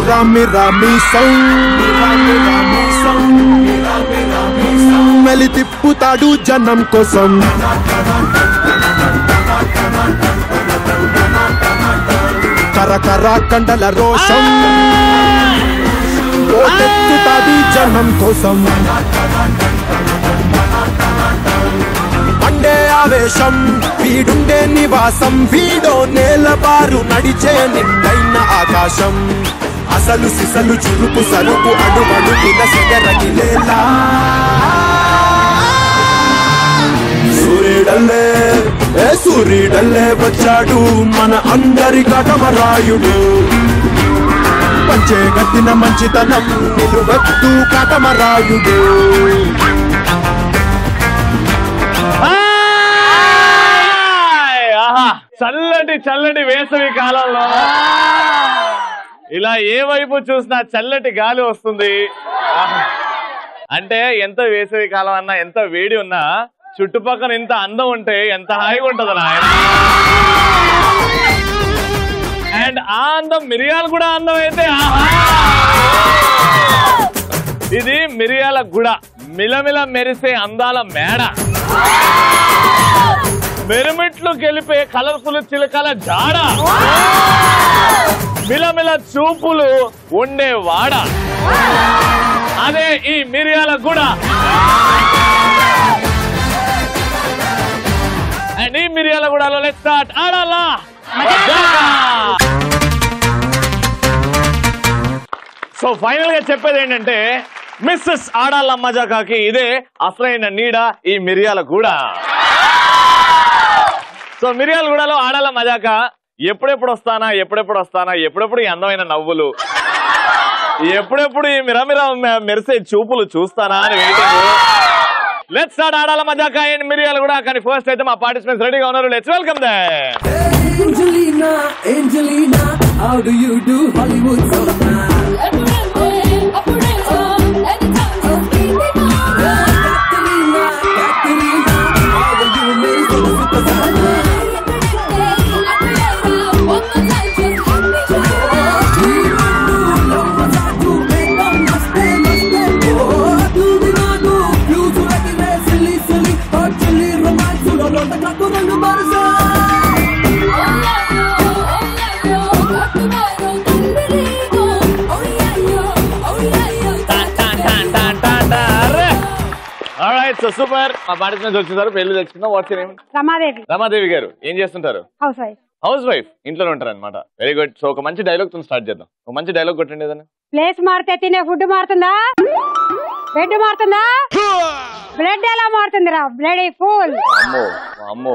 మిరా మిరా మీసం మెలి తిప్పుతాడు జనం కోసం కర కర కండల రోషం ఓటెత్తుతాది జనం కోసం మండే ఆవేశం వీడుండే నివాసం వీడో నేలబారు నడిచే నిండైన ఆకాశం అసలు సిసలు చురుకు సరుకు అడుగడుగున సెగరగిలేలా సూర్యుడల్లే ఏ సూర్యుడల్లే వచ్చాడు మన అందరి కటమరాయుడు పంచే కట్టిన మంచితనం నిలువెత్తు కటమరాయుడు ఆయ్! ఆహా! చల్లటి చల్లటి వేసవి కాలంలో ఇలా ఏ వైపు చూసినా చల్లటి గాలి వస్తుంది ఆహా! అంటే ఎంత వేసవి కాలం అన్నా ఎంత వేడి ఉన్నా చుట్టుపక్కల ఇంత అందం ఉంటే ఎంత హాయిగా ఉంటుందో నాయన అండ్ ఆ అందం మిరియాలు కూడా అందం అయితే ఆహా! ఇది మిరియాల గుడ మిలమిల మెరిసే అందాల మేడ మెరుమిట్లు గెలిపే కలర్ఫుల్ చిలకల జాడ మిలమిల చూపులు ఉండే వాడ అదే ఈ మిరియాల గుడ అండ్ ఈ మిరియాల గుడలో లెట్ స్టార్ట్ ఆడాలా సో ఫైనల్ గా చెప్పేది ఏంటంటే మిస్సెస్ ఆడాల మజాకాకి ఇదే అసలైన నీడ ఈ మిరియాల గూడ సో మిరియాల గూడలో ఆడాల మజాక ఎప్పుడెప్పుడు వస్తానా ఎప్పుడెప్పుడు వస్తానా ఎప్పుడెప్పుడు ఈ అందమైన నవ్వులు ఎప్పుడెప్పుడు ఈ మిరమిర మె- మెరిసే చూపులు చూస్తానా అని వెయిటింగ్ లెట్స్ స్టార్ట్ ఆడాల మజాక అండ్ మిరియాలు కూడా కానీ ఫస్ట్ అయితే మా పార్టిసిపెంట్స్ రెడీగా ఉన్నారు let's welcome the Angelina, Angelina, how do you do Hollywood summer? Katerina, Katerina, how do you make the superstar? Alright so super మా పార్టిసిపెంట్స్ వచ్చేసారు పెళ్లి తెచ్చుకుందాం వాట్స్ నేమ్ రమాదేవి రమాదేవి గారు ఏం చేస్తుంటారు హౌస్ వైఫ్ హౌస్ వైఫ్ ఇంట్లోనే ఉంటారు అనమాట వెరీ గుడ్ సో ఒక మంచి డైలాగ్ తో స్టార్ట్ చేద్దాం ఒక మంచి డైలాగ్ కొట్టండి ఏదైనా ప్లేస్ మారితే తినే ఫుడ్ మారుతుందా బెడ్ మారుతుందా బ్లడ్ ఎలా మారుతుందిరా బ్లడ్ ఫుల్ అమ్మో అమ్మో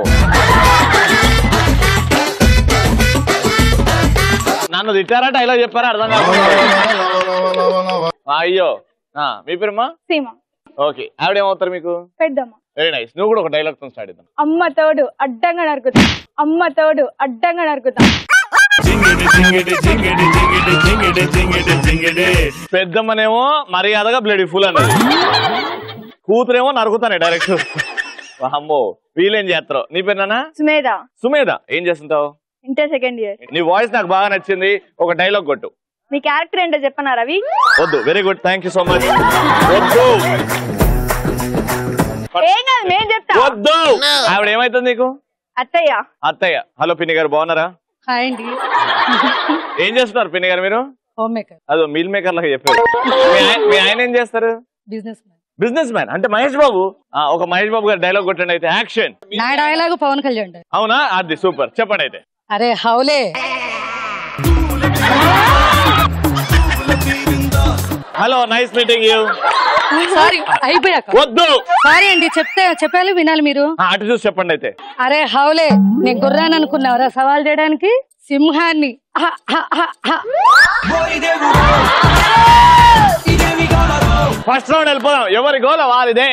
నన్ను తిట్టారా డైలాగ్ చెప్పారా అర్థం కాదు అయ్యో ఆ, మీ పేరుమా సీమ ఓకే ఆవిడ ఏమవుతారు మీకు పెద్దమ్మ వెరీ నైస్ నువ్వు కూడా ఒక డైలాగ్ తో స్టార్ట్ చేద్దాం అమ్మ తోడు అడ్డంగా నరుకుతా అమ్మ తోడు అడ్డంగా నరుకుతా పెద్దమ్మనేమో మర్యాదగా బ్లడ్ ఫుల్ అన్నది కూతురేమో నరుకుతానే డైరెక్ట్ అమ్మో వీళ్ళేం చేస్తారు నీ పేరునా సుమేధ సుమేధ ఏం చేస్తుంటావు ఇంటర్ సెకండ్ ఇయర్ నీ వాయిస్ నాకు బాగా నచ్చింది ఒక డైలాగ్ కొట్టు మీ క్యారెక్టర్ ఏంటో చెప్పనా రవి వద్దు very good thank you so much వద్దు ఏం కాదు నేను చెప్తా వద్దు ఆవిడ ఏమైతుంది నీకు అత్తయ్య అత్తయ్య హలో పిన్ని గారు బాగున్నారా హాయ్ అండి ఏం చేస్తున్నారు పిన్ని గారు మీరు హోమ్ మేకర్ అదో మీల్ మేకర్ లాగా చెప్పారు మీ ఆయ- మీ ఆయన ఏం చేస్తారు బిజినెస్ మ్యాన్ బిజినెస్ మ్యాన్ అంటే మహేష్ బాబు ఆ, ఒక మహేష్ బాబు గారు డైలాగ్ కొట్టండి అయితే యాక్షన్ నా డైలాగ్ పవన్ కళ్యాణ్ dialogue. అవునా అది సూపర్ చెప్పండి అయితే అరే హౌలే hello nice meeting you sorry అయిపోయాక వద్దు సారీ అండి చెప్తే చెప్పాలి వినాలి మీరు ఆ, అటు చూసి చెప్పండి అయితే అరే హౌలే నేను గుర్రాన్ని అనుకున్నావరా సవాల్ చేయడానికి సింహాన్ని హ, హ, హ, హ. ఫస్ట్ రౌండ్ వెళ్ళిపోదాం ఎవరి గోల వారిదే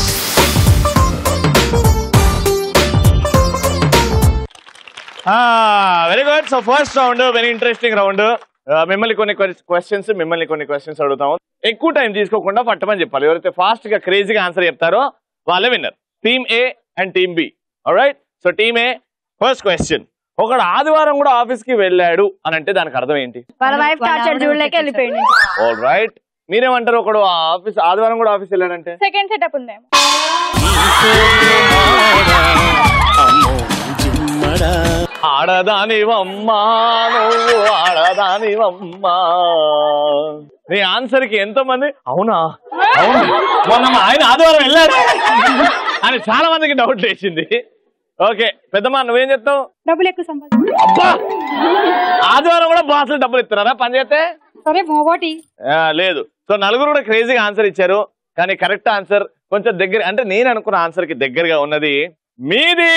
very good so first round very interesting round మిమ్మల్ని కొన్ని క్వశ్చన్స్ మిమ్మల్ని కొన్ని క్వశ్చన్స్ అడుగుతాము ఎక్కువ టైం తీసుకోకుండా పట్టమని చెప్పాలి ఎవరైతే ఫాస్ట్ గా క్రేజీగా ఆన్సర్ చెప్తారో వాళ్ళే winner team A and team B right so team A first question ఒకడు ఆదివారం కూడా ఆఫీస్ కి వెళ్ళాడు అని అంటే దానికి అర్థం ఏంటి వాళ్ళ వైఫ్ టార్చర్ చూడలేక వెళ్ళిపోయింది ఆల్ రైట్ మీరేమంటారు ఒకడు ఆఫీస్ ఆదివారం కూడా ఆఫీస్ వెళ్ళాడంటే సెకండ్ సెటప్ ఉందేమో ఆడదానివమ్మా నువ్వు ఆడదానివమ్మా నీ ఆన్సర్ కి ఎంతో మంది అవునా అవును మొన్న మా ఆయన ఆదివారం వెళ్ళాడు అని చాలా మందికి డౌట్ లేచింది ఓకే పెద్దమ్మా నువ్వేం చెప్తావు డబ్బులు ఎక్కువ సంపాదించు అబ్బా ఆదివారం కూడా బాసులు డబ్బులు ఇస్తున్నారా పని చేస్తే సరే మొగోటి ఆ, లేదు సో నలుగురు కూడా క్రేజీగా ఆన్సర్ ఇచ్చారు కానీ కరెక్ట్ ఆన్సర్ కొంచెం దగ్గర అంటే నేను అనుకున్న ఆన్సర్ కి దగ్గరగా ఉన్నది మీది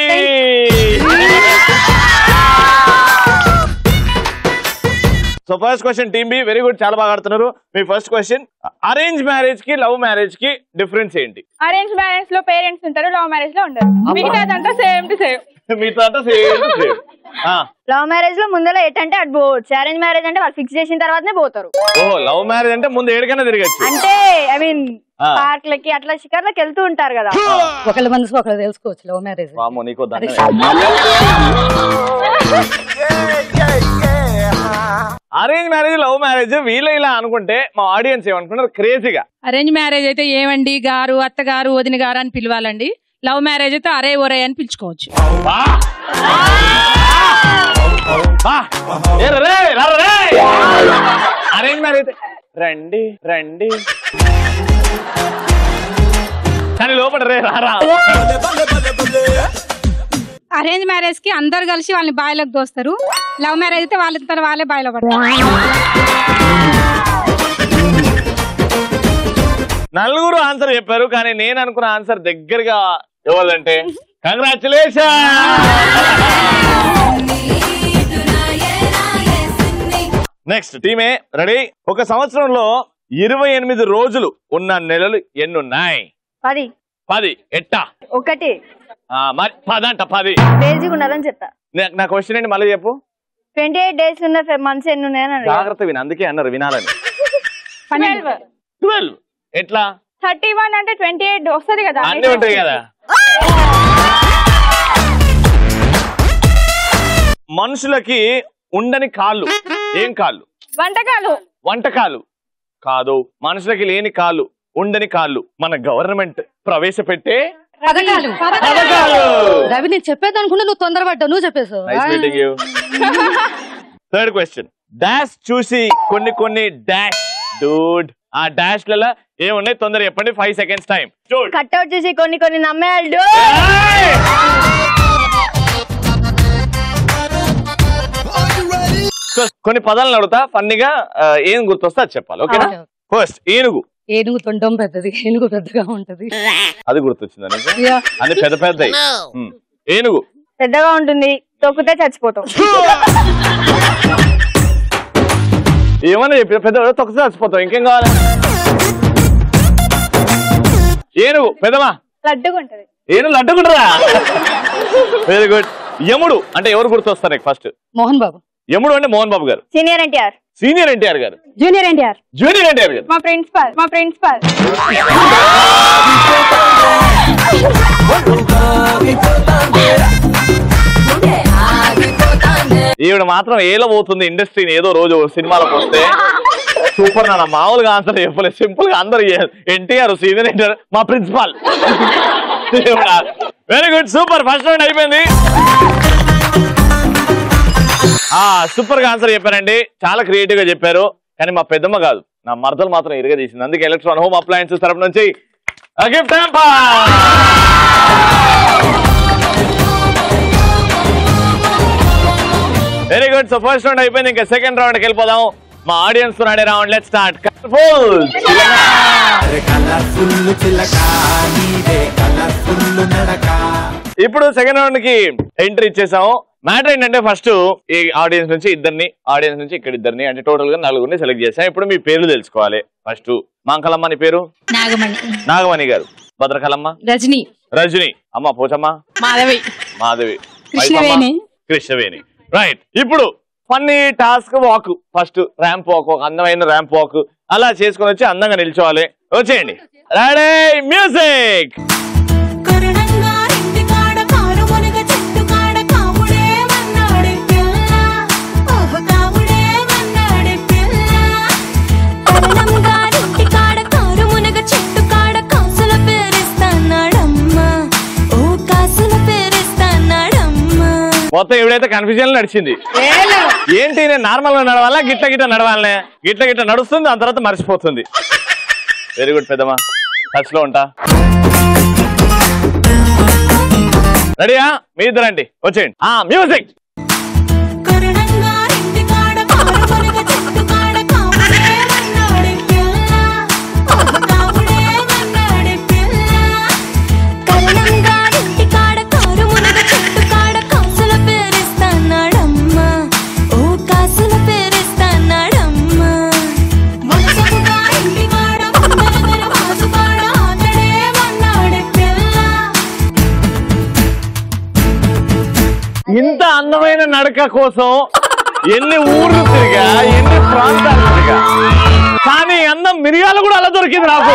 so first question team B very good చాలా బాగా ఆడుతున్నారు మీ ఫస్ట్ క్వశ్చన్ అరేంజ్ మ్యారేజ్ కి లవ్ మ్యారేజ్ కి డిఫరెన్స్ ఏంటి అరేంజ్ మ్యారేజ్ లో పేరెంట్స్ ఉంటారు లవ్ మ్యారేజ్ లో ఉండరు మిగతాదంతా సేమ్ టు సేమ్ మీతో అంటే సేమ్ సేమ్ లవ్ మ్యారేజ్ లో ముందర ఎటంటే అటు పోవచ్చు అరేంజ్ మ్యారేజ్ అంటే వాళ్ళు ఫిక్స్ చేసిన తర్వాతనే పోతారు ఓ లవ్ మ్యారేజ్ అంటే ముందు ఏడికైనా తిరగచ్చు అంటే ఐ మీన్ ఆ. పార్క్ లకి అట్లా షికార్లకి వెళ్తూ ఉంటారు కదా ఒకళ్ళ మనసు ఒకళ్ళు తెలుసుకోవచ్చు లవ్ మ్యారేజ్ వామో నీకో దండం అరేంజ్ మ్యారేజ్ లవ్ మ్యారేజ్ వీళ్ళ ఇలా అనుకుంటే మా ఆడియన్స్ ఏమనుకుంటారు క్రేజీగా అరేంజ్ మ్యారేజ్ అయితే ఏమండి గారు అత్తగారు వదిన గారు అని పిలవాలండి లవ్ మ్యారేజ్ అయితే అరే ఒరే అని పిలుచుకోవచ్చు అరేంజ్ మ్యారేజ్ అయితే రండి రండి కానీ లోపల రే రారా అరేంజ్ మ్యారేజ్ కి అందరు కలిసి వాళ్ళని బాయిలోకి దోస్తారు లవ్ మ్యారేజ్ అయితే వాళ్ళ వాళ్ళే బాయిలో పడతారు నలుగురు ఆన్సర్ చెప్పారు కానీ నేను అనుకున్న ఆన్సర్ దగ్గరగా ఇవ్వాలంటే కంగ్రాచులేషన్ నెక్స్ట్ టీమే రెడీ ఒక సంవత్సరంలో ఇరవై ఎనిమిది రోజులు ఉన్న నెలలు ఎన్నున్నాయి పది పది ఎట్టా ఒకటి ఆ, మరి పదంట పది బేసిక్ ఉండాలని చెప్తా నా- నా క్వశ్చన్ ఏంటి మళ్ళీ చెప్పు ట్వంటీ ఎయిట్ డేస్ ఉన్న మంత్స్ ఎన్ని ఉన్నాయని అడిగా జాగ్రత్త విని అందుకే అన్నారు వినాలని ట్వెల్వ్ ట్వెల్వ్ ఎట్లా థర్టీ వన్ అంటే ట్వంటీ ఎయిట్ వస్తుంది కదా అన్ని ఉంటాయి కదా మనుషులకి ఉండని కాళ్ళు ఏం కాళ్ళు వంటకాలు వంటకాలు కాదు మనుషులకి లేని కాళ్ళు ఉండని కాళ్ళు మన గవర్నమెంట్ ప్రవేశపెట్టే పథకాలు పథకాలు రవి నేను చెప్పేది అనుకుంటే నువ్వు తొందరపడ్డావు నువ్వు చెప్పేసావు nice meeting you third question dash చూసి కొన్ని కొన్ని డాష్ డూడ్ ఆ డాష్ లలో ఏమున్నాయి తొందర చెప్పండి ఫైవ్ సెకండ్స్ టైం కట్అవుట్ చూసి కొన్ని కొన్ని నమ్మేయాళ్ళు కొన్ని పదాలను అడుగుతా ఫన్నీగా ఆ, ఏం గుర్తొస్తే అది చెప్పాలి ఓకేనా Okay. ఫస్ట్ ఏనుగు ఏనుగు తొండం పెద్దది ఏనుగు పెద్దగా ఉంటది అది గుర్తొచ్చిందా నీకు Yeah. అన్ని పెద్ద పెద్ద ఏనుగు పెద్దగా ఉంటుంది తొక్కితే చచ్చిపోతాం ఏమన్నా చెప్పి పెద్ద తొక్కసే చచ్చిపోతావు ఇంకేం కావాలి ఏనుగు పెద్దమా లడ్డుగా ఉంటది ఏనుగు అడ్డుకుంటారా వెరీ గుడ్ యముడు అంటే ఎవరు గుర్తొస్తారు నీకు ఫస్ట్ మోహన్ బాబు యముడు అంటే మోహన్ బాబు గారు సీనియర్ ఎన్టీఆర్ సీనియర్ ఎన్టీఆర్ గారు జూనియర్ ఎన్టీఆర్ జూనియర్ ఎన్టీఆర్ గారు మా ప్రిన్సిపాల్ మా ప్రిన్సిపాల్ ఈవిడ మాత్రం ఏలో పోతుంది ఇండస్ట్రీని ఏదో రోజు సినిమాలకు వస్తే సూపర్ నాన్న మామూలుగా ఆన్సర్ చెప్పలేదు సింపుల్ గా అందరు ఎన్టీఆర్ సీనియర్ ఎన్టీఆర్ మా principal very good super first round అయిపోయింది ఆ సూపర్ గా ఆన్సర్ చెప్పారండి చాలా క్రియేటివ్ గా చెప్పారు కానీ మా పెద్దమ్మ కాదు నా మరదలు మాత్రం ఇరగా తీసింది అందుకే ఎలక్ట్రాన్ హోమ్ అప్లయన్సెస్ తరపు నుంచి gift very good so first round అయిపోయింది ఇంకా సెకండ్ రౌండ్ కి వెళ్ళిపోదాం మా ఆడియన్స్ నాడే round let start colourful colourful చిలక నీదే కలర్ఫుల్ నడక ఇప్పుడు సెకండ్ రౌండ్ కి ఎంట్రీ ఇచ్చేసాము మ్యాటర్ ఏంటంటే ఫస్ట్ ఈ ఆడియన్స్ నుంచి ఇద్దరిని ఆడియన్స్ నుంచి ఇక్కడ ఇద్దరిని అంటే టోటల్ గా నలుగురిని సెలెక్ట్ చేసాం ఇప్పుడు మీ పేర్లు తెలుసుకోవాలి ఫస్ట్ మాంకలమ్మ నీ పేరు నాగమణి నాగమణి గారు భద్రకలమ్మ రజని రజని అమ్మ పోచమ్మ మాధవి మాధవి కృష్ణవేణి. వైఫమ్మ, కృష్ణవేణి రైట్ ఇప్పుడు funny task walk first ramp walk ఒక అందమైన ర్యాంప్ వాక్ అలా చేసుకొని వచ్చి అందంగా నిల్చోవాలి వచ్చేయండి రెడీ మ్యూజిక్ కరుణంగా ఇంటి కాడ కారు మునగ చెట్టు కాడ కాముడే వన్నాడే మొత్తం ఎవడైతే కన్ఫ్యూజన్ నడిచింది ఏంటి నేను నార్మల్ గా నడవాలా గిట్ల గిట్ల నడవాలనే గిట్ల గిట్ల నడుస్తుంది దాని తర్వాత మర్చిపోతుంది వెరీ గుడ్ పెద్దమ్మా టచ్ లో ఉంటా రెడీయా మీ ఇద్దరండి వచ్చేయండి ఆ మ్యూజిక్ కరుణంగా ఇంటికాడ కారుమరుగ చెట్టుకాడ కాముడే వన్నాడే పిల్ల ఒక కాముడే వన్నాడే పిల్ల కరుణంగా ఇంటికాడ కారుమరుగ చెట్టుకాడ కాసుల పేరిస్తాన్నాడమ్మా ఓ కాసుల పేరిస్తాన్నాడమ్మా వలసముగా ఇంటికాడ ముందరగర వాసుకాడ ఆతడే వన్నాడే పిల్ల ఇంత అందమైన నడక కోసం ఎన్ని ఊర్లు తిరిగా ఎన్ని ప్రాంతాలు తిరిగా కానీ ఈ అందం మిరియాలు కూడా అలా దొరికింది నాకు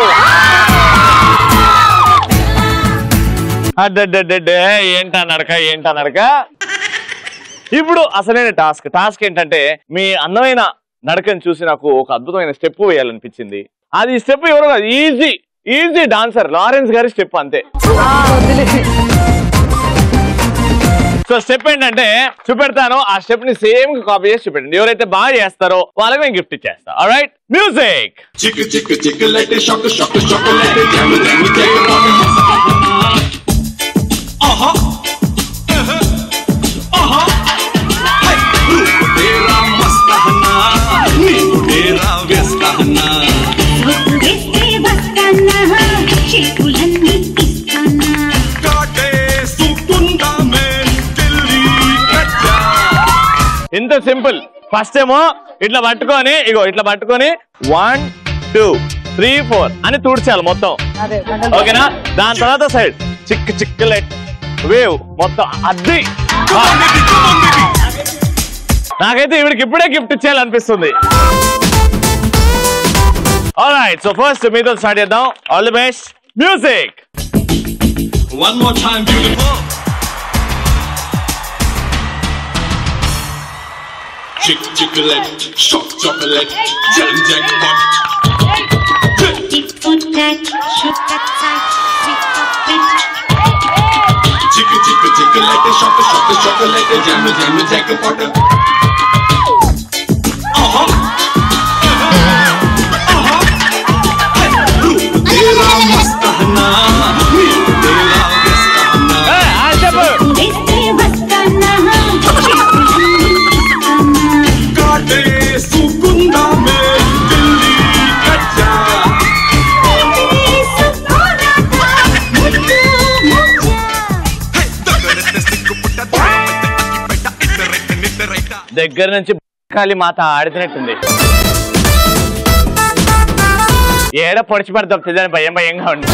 అడ్డడ్డడ్డే ఏంటా నడక ఏంటా నడక ఇప్పుడు అసలైన టాస్క్ టాస్క్ ఏంటంటే మీ అందమైన నడకని చూసి నాకు ఒక అద్భుతమైన స్టెప్ వేయాలనిపించింది అది స్టెప్ ఎవరు కాదు ఈజీ ఈజీ డాన్సర్ లారెన్స్ గారి స్టెప్ అంతే సో స్టెప్ ఏంటంటే చూపెడతాను ఆ స్టెప్ ని సేమ్ కాపీ చేసి చూపెట్టండి ఎవరైతే బాగా చేస్తారో వాళ్ళకి నేను గిఫ్ట్ ఇచ్చేస్తా రైట్ మ్యూజిక్ చిక్కు చిక్కు చిక్కు let shock shock shock let jam jam jam ఆహా ఆహా तेरा मस्त हना नींबू तेरा व्यस्त हना काटे सुकुंदा में दिल्ली कच्चा ఇంత సింపుల్ ఫస్ట్ ఏమో ఇట్లా పట్టుకొని ఇగో ఇట్లా పట్టుకొని వన్ టూ త్రీ ఫోర్ అని తుడిచాలి మొత్తం ఓకేనా దాని తర్వాత side chick chick let wave మొత్తం అద్ది Come on baby come on baby నాకైతే ఇవిడికి ఇప్పుడే గిఫ్ట్ ఇచ్చేయాలనిపిస్తుంది రైట్ సో ఫస్ట్ మీతో స్టార్ట్ చేద్దాం all the best music One more time, beautiful. Chick chocolate, shock chocolate, jam jackpot. Chick chick chocolate, shock shock chocolate, jam jam jackpot. Uh-huh. Uh-huh. रूप तेरा मस्त है ना नींद तेरा व्यस्त है ना చెప్పు काटे सुकुंदा में दिल्ली कच्चा దగరెత్తే సిగ్గుపుట్ట దొరమెత్తే అక్కిపెట్ట ఇద్దరెట్ట నిద్దరెట్ట దగ్గర నుంచి కాలి మాత ఆడుతున్నట్టుంది ఏడ పొడిచి పడతాం తెలియని భయం భయంగా ఉంది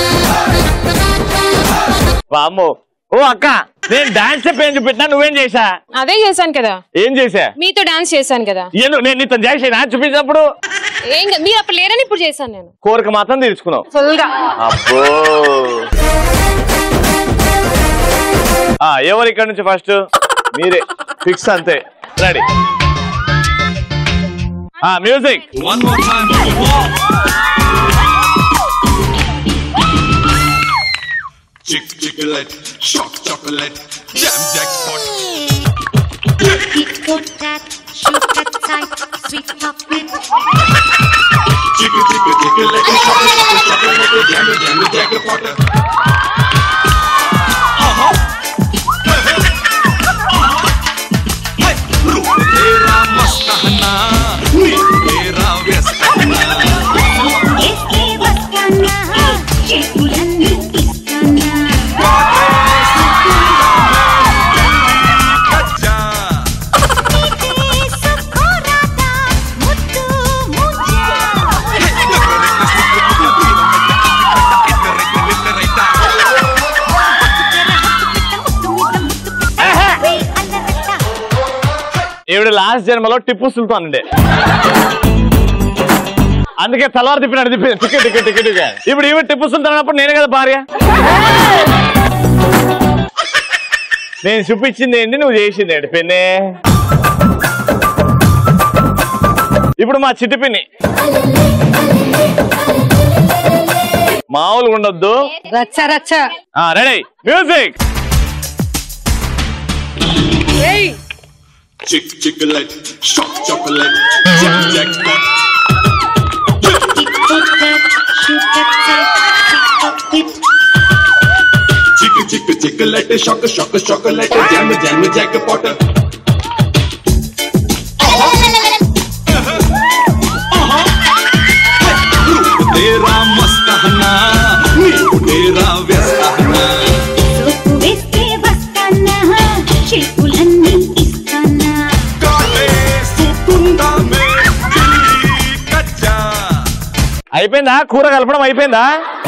వామ్మో ఓ అక్క నేను డాన్స్ చెప్పి ఏం చూపెట్టినా నువ్వేం చేసా అదే చేశాను కదా ఏం చేసా మీతో డాన్స్ చేశాను కదా ఎందుకు నేను నీతో చేసేనా చూపించినప్పుడు ఏం కాదు, మీరు అప్పుడు లేరని ఇప్పుడు చేశాను నేను కోరిక మాత్రం తీర్చుకున్నావు ఫుల్ గా అబ్బో ఆ, ఎవరు ఇక్కడ నుంచి ఫస్ట్ మీరే ఫిక్స్ అంతే రెడీ ఆ music One more time, beautiful. Chick chocolate, shock chocolate, jam jackpot. Chick chick chocolate, shock shock chocolate, jam jam jackpot. Uh-huh. Hey, रूप तेरा मस्त है ना नींद तेरा व्यस्त है ना कच्चा ఈవిడ లాస్ట్ జన్మలో టిప్పు సుల్తాన్ ఉండే అందుకే తలవారు తిప్పినట్టు తిప్పింది టికెట్ టికెట్ టికెట్ టికెట్. ఇప్పుడు ఈవిడ టిప్పు సుల్తాన్ అన్నప్పుడు నేనే కదా భార్య నేను చూపించింది ఏంటి నువ్వు చేసింది ఏంటి పిన్ని ఇప్పుడు మా చిట్టి పిన్ని మామూలుగా ఉండొద్దు రచ్చ రచ్చ ready music Chick chocolate, shock chocolate, jack jackpot. Chick chick chocolate, shock shock chocolate, jam jam jackpot. रूप तेरा मस्त हना नींबू तेरा व्यस्त हना काटे सुकुंदा में दिल्ली कच्चा అయిపోయిందా కూర కలపడం అయిపోయిందా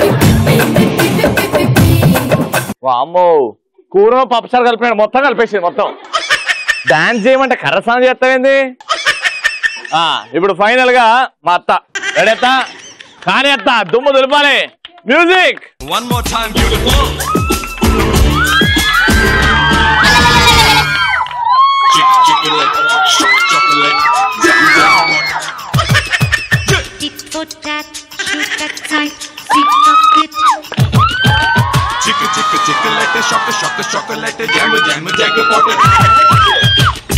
వామ్మో కూర పప్పుసారి కలిపినాడు మొత్తం కలిపేసింది మొత్తం డాన్స్ చేయమంటే కర్ర స్నానం చేస్తావేంది ఆ, ఇప్పుడు ఫైనల్ గా మా అత్త రెడీ అత్త కానీ అత్త దుమ్ము దులపాలి music One more time, beautiful. Chick chocolate, shock chocolate, jam jackpot. Chick chick chocolate, shock shock chocolate, jam jam jackpot.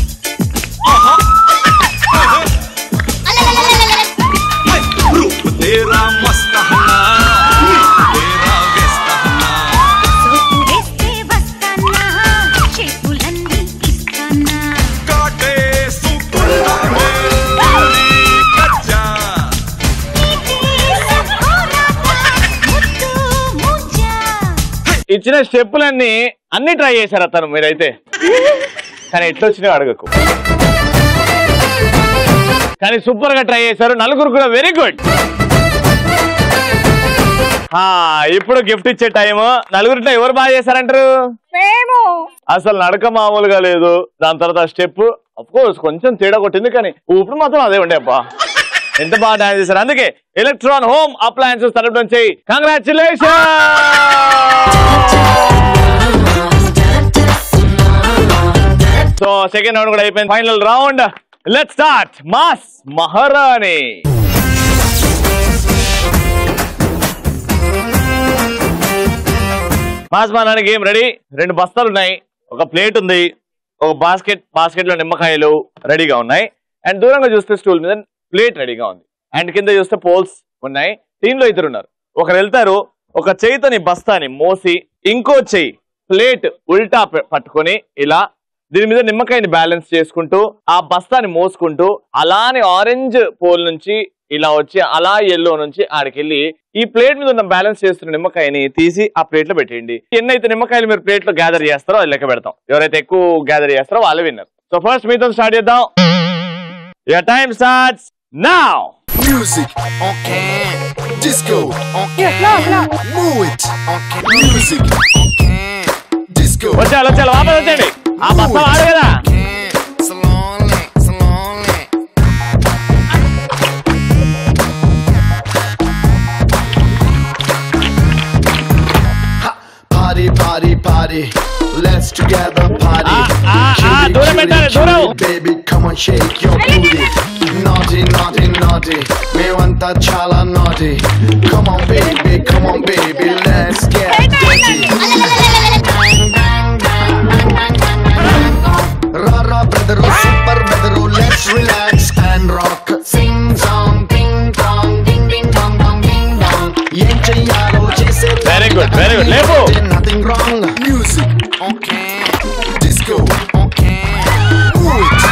रूप तेरा मस्त हना नींबू तेरा व्यस्त हना काटे सुकुंदा में दिल्ली कच्चा ఇచ్చిన స్టెప్పులన్నీ అన్ని ట్రై చేశారు అతను మీరైతే కానీ ఎట్లా వచ్చినాయో అడగకు కానీ సూపర్ గా ట్రై చేశారు నలుగురు కూడా వెరీ గుడ్ ఇప్పుడు గిఫ్ట్ ఇచ్చే టైం నలుగురిలో ఎవరు బాగా చేశారంటారు మేము అసలు నడక మామూలుగా లేదు దాని తర్వాత స్టెప్ అఫ్ కోర్స్ కొంచెం తేడా కొట్టింది కానీ ఊపిరి మాత్రం అదే ఉండే అబ్బా ఎంత బాగా డాన్స్ చేశారు అందుకే ఎలక్ట్రాన్ హోమ్ అప్లయన్సెస్ తరపు నుంచి కంగ్రాచులేషన్ సో సెకండ్ రౌండ్ కూడా అయిపోయింది final round let start mass మహారాణి మాస్ మహారాణి గేమ్ రెడీ రెండు బస్తాలు ఉన్నాయి ఒక ప్లేట్ ఉంది ఒక బాస్కెట్ బాస్కెట్ లో నిమ్మకాయలు రెడీగా ఉన్నాయి అండ్ దూరంగా చూస్తే స్టూల్ మీద ప్లేట్ రెడీగా ఉంది అండ్ కింద చూస్తే పోల్స్ ఉన్నాయి టీమ్ లో ఇద్దరు ఉన్నారు ఒకరు వెళ్తారు ఒక చేయితోని బస్తాని మోసి ఇంకో చెయ్యి ప్లేట్ ఉల్టా పె- పట్టుకొని ఇలా దీని మీద నిమ్మకాయని బ్యాలెన్స్ చేసుకుంటూ ఆ బస్తాని మోసుకుంటూ అలానే ఆరెంజ్ పోల్ నుంచి ఇలా వచ్చి అలా ఎల్లో నుంచి ఆడికెళ్ళి ఈ ప్లేట్ మీద ఉన్న బ్యాలెన్స్ చేస్తున్న నిమ్మకాయని తీసి ఆ ప్లేట్ లో పెట్టేయండి ఎన్నైతే నిమ్మకాయలు మీరు ప్లేట్ లో గ్యాదర్ చేస్తారో అది లెక్క పెడతాం ఎవరైతే ఎక్కువ గ్యాదర్ చేస్తారో వాళ్ళే విన్నర్ సో ఫస్ట్ మీతో స్టార్ట్ చేద్దాం your time starts now Music on can. Disco on can. Move it on can. Music on can. Disco వచ్చారు వచ్చారు వాపస్ వచ్చేయండి ఆ బస్తా వాడు కదా can. Salonly, salonly. Ha, Party, party, party. Let's together party. Ah, ah, ah, Cutie, దూరం cutie, పెట్టాలి, దూరం. cutie, Baby, come on, shake your booty. Naughty, naughty, naughty. మేమంతా చాలా naughty. Come on, baby, come on, baby. Let's get dirty. Rara brother, super brother, let's relax and rock. Sing song, ding dong, ding ding dong dong ding dong. ఏం చెయ్యాలో చేసే Very good, very good. లేపు. Nothing wrong. Music, okay. Disco, okay. Move it.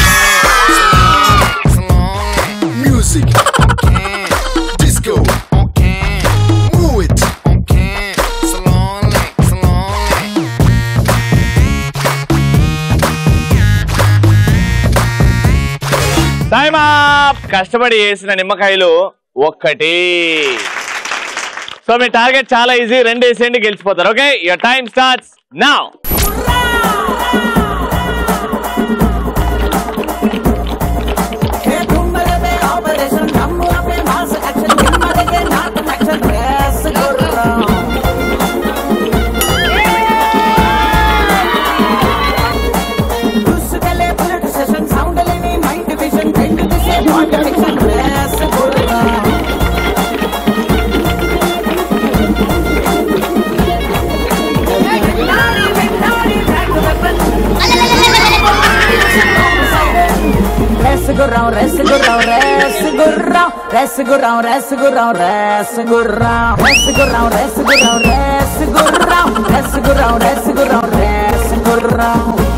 Music, okay. Disco, okay. Move it, okay. Slowly, slowly. Time up కష్టపడి వేసిన నిమ్మకాయలు ఒక్కటి so మీ target చాలా ఈజీ రెండు వేసేయండి గెలిచిపోతారు okay your time starts now Weapon. రెస్గుర్రం రెస్గుర్రం రెస్గుర్రం రెస్గుర్రం రెస్గుర్రం రెస్గుర్రం రెస్గుర్రం రెస్గుర్రం రెస్గుర్రం రెస్గుర్రం రెస్గుర్రం రెస్గుర్రం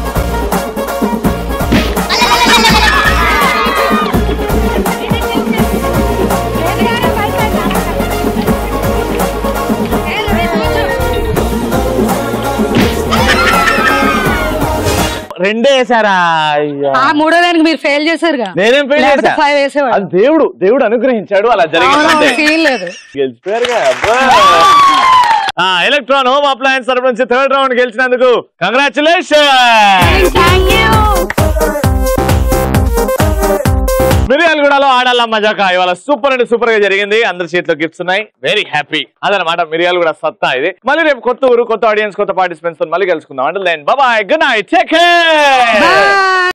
రెండే వేసారా అయ్యా. ఆ మూడో దానికి మీరు ఫెయిల్ చేశారుగా నేనేం ఫెయిల్ లేకపోతే చేశా ఫైవ్ వేసేవాడు అది దేవుడు దేవుడు అనుగ్రహించాడు అలా జరిగింది అంతే. సీన్ లేదు గెలిచిపోయారుగా అబ్బా. ఆ ఎలక్ట్రాన్ హోమ్ అప్లయన్స్ తరపు నుంచి థర్డ్ రౌండ్ గెలిచినందుకు కంగ్రాచులేషన్ మిర్యాలగూడలో ఆడాల మజాక ఇవాళ సూపర్ అంటే సూపర్ గా జరిగింది అందరి చేతిలో గిఫ్ట్స్ ఉన్నాయి వెరీ హ్యాపీ అదనమాట మిర్యాలగూడ సత్తా ఇది మళ్ళీ రేపు కొత్త ఊరు కొత్త ఆడియన్స్ కొత్త పార్టిసిపెంట్స్ తో మళ్ళీ కలుసుకుందాం అంటే బాబాయ్ గుడ్ నైట్ చెక్